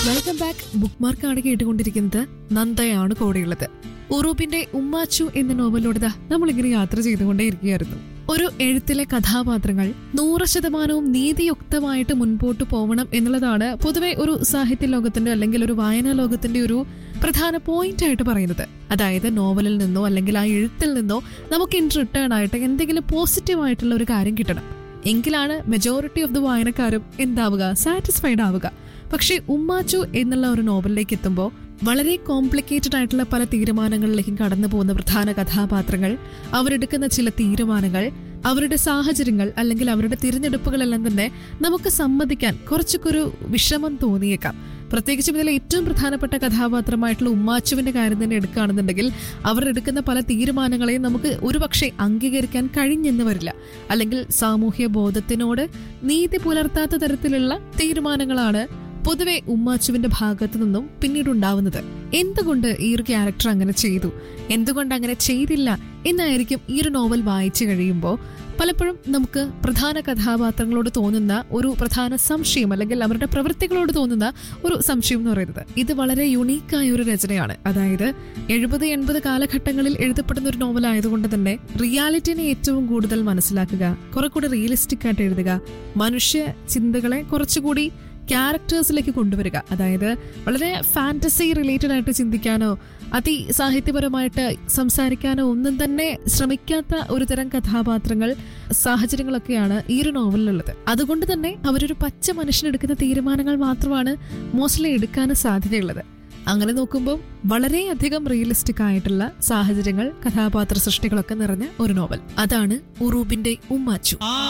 welcome back book മാർക്കാണ് കേട്ടുകൊണ്ടിരിക്കുന്നത് നന്ദയാണ് കൂടെയുള്ളത് ഉറൂബിന്റെ ഉമ്മാച്ചു എന്ന നോവലിലൂടെ നമ്മളിങ്ങനെ യാത്ര ചെയ്തുകൊണ്ടേയിരിക്കുകയായിരുന്നു ഒരു എഴുത്തിലെ കഥാപാത്രങ്ങൾ നൂറ് ശതമാനവും നീതിയുക്തമായിട്ട് മുൻപോട്ട് പോകണം എന്നുള്ളതാണ് പൊതുവെ ഒരു സാഹിത്യ ലോകത്തിന്റെ അല്ലെങ്കിൽ ഒരു വായനാ ലോകത്തിന്റെ ഒരു പ്രധാന പോയിന്റ് ആയിട്ട് പറയുന്നത് അതായത് നോവലിൽ നിന്നോ അല്ലെങ്കിൽ ആ എഴുത്തിൽ നിന്നോ നമുക്ക് ഇൻ റിട്ടേൺ ആയിട്ട് എന്തെങ്കിലും പോസിറ്റീവ് ആയിട്ടുള്ള ഒരു കാര്യം കിട്ടണം എങ്കിലാണ് മെജോറിറ്റി ഓഫ് ദി വായനക്കാരും എന്താവുക സാറ്റിസ്ഫൈഡ് ആവുക പക്ഷേ ഉമ്മാച്ചു എന്നുള്ള ഒരു നോവലിലേക്ക് എത്തുമ്പോൾ വളരെ കോംപ്ലിക്കേറ്റഡ് ആയിട്ടുള്ള പല തീരുമാനങ്ങളിലേക്കും കടന്നു പോകുന്ന പ്രധാന കഥാപാത്രങ്ങൾ അവരെടുക്കുന്ന ചില തീരുമാനങ്ങൾ അവരുടെ സാഹചര്യങ്ങൾ അല്ലെങ്കിൽ അവരുടെ തിരഞ്ഞെടുപ്പുകളെല്ലാം തന്നെ നമുക്ക് സമ്മതിക്കാൻ കുറച്ചൊക്കെ ഒരു വിഷമം തോന്നിയേക്കാം പ്രത്യേകിച്ചും ഇതിലെ ഏറ്റവും പ്രധാനപ്പെട്ട കഥാപാത്രമായിട്ടുള്ള ഉമ്മാച്ചുവിന്റെ കാര്യം തന്നെ എടുക്കുകയാണെന്നുണ്ടെങ്കിൽ അവർ എടുക്കുന്ന പല തീരുമാനങ്ങളെയും നമുക്ക് ഒരുപക്ഷെ അംഗീകരിക്കാൻ കഴിഞ്ഞെന്ന് വരില്ല അല്ലെങ്കിൽ സാമൂഹ്യ ബോധത്തിനോട് നീതി പുലർത്താത്ത തരത്തിലുള്ള തീരുമാനങ്ങളാണ് പൊതുവെ ഉമ്മാച്ചുവിന്റെ ഭാഗത്തു നിന്നും പിന്നീട് ഉണ്ടാവുന്നത് എന്തുകൊണ്ട് ഈ ഒരു ക്യാരക്ടർ അങ്ങനെ ചെയ്തു എന്തുകൊണ്ട് അങ്ങനെ ചെയ്തില്ല എന്നായിരിക്കും ഈ ഒരു നോവൽ വായിച്ചു കഴിയുമ്പോൾ പലപ്പോഴും നമുക്ക് പ്രധാന കഥാപാത്രങ്ങളോട് തോന്നുന്ന ഒരു പ്രധാന സംശയം അല്ലെങ്കിൽ അവരുടെ പ്രവൃത്തികളോട് തോന്നുന്ന ഒരു സംശയം എന്ന് പറയുന്നത് ഇത് വളരെ യുണീക്കായ ഒരു രചനയാണ് അതായത് എഴുപത് എൺപത് കാലഘട്ടങ്ങളിൽ എഴുതപ്പെടുന്ന ഒരു നോവൽ ആയതുകൊണ്ട് തന്നെ റിയാലിറ്റിനെ ഏറ്റവും കൂടുതൽ മനസ്സിലാക്കുക കുറെ കൂടി റിയലിസ്റ്റിക് ആയിട്ട് എഴുതുക മനുഷ്യ ചിന്തകളെ കുറച്ചുകൂടി ക്യാരക്ടേഴ്സിലേക്ക് കൊണ്ടുവരിക അതായത് വളരെ ഫാന്റസി റിലേറ്റഡ് ആയിട്ട് ചിന്തിക്കാനോ അതി സാഹിത്യപരമായിട്ട് സംസാരിക്കാനോ ഒന്നും തന്നെ ശ്രമിക്കാത്ത ഒരു തരം കഥാപാത്രങ്ങൾ സാഹചര്യങ്ങളൊക്കെയാണ് ഈ ഒരു നോവലിലുള്ളത് അതുകൊണ്ട് തന്നെ അവരൊരു പച്ച മനുഷ്യനെടുക്കുന്ന തീരുമാനങ്ങൾ മാത്രമാണ് മോസ്റ്റ്ലി എടുക്കാനും സാധ്യതയുള്ളത് അങ്ങനെ നോക്കുമ്പോൾ വളരെയധികം റിയലിസ്റ്റിക് ആയിട്ടുള്ള സാഹചര്യങ്ങൾ കഥാപാത്ര സൃഷ്ടികളൊക്കെ നിറഞ്ഞ ഒരു നോവൽ അതാണ് ഉറൂബിന്റെ ഉമ്മാച്ചു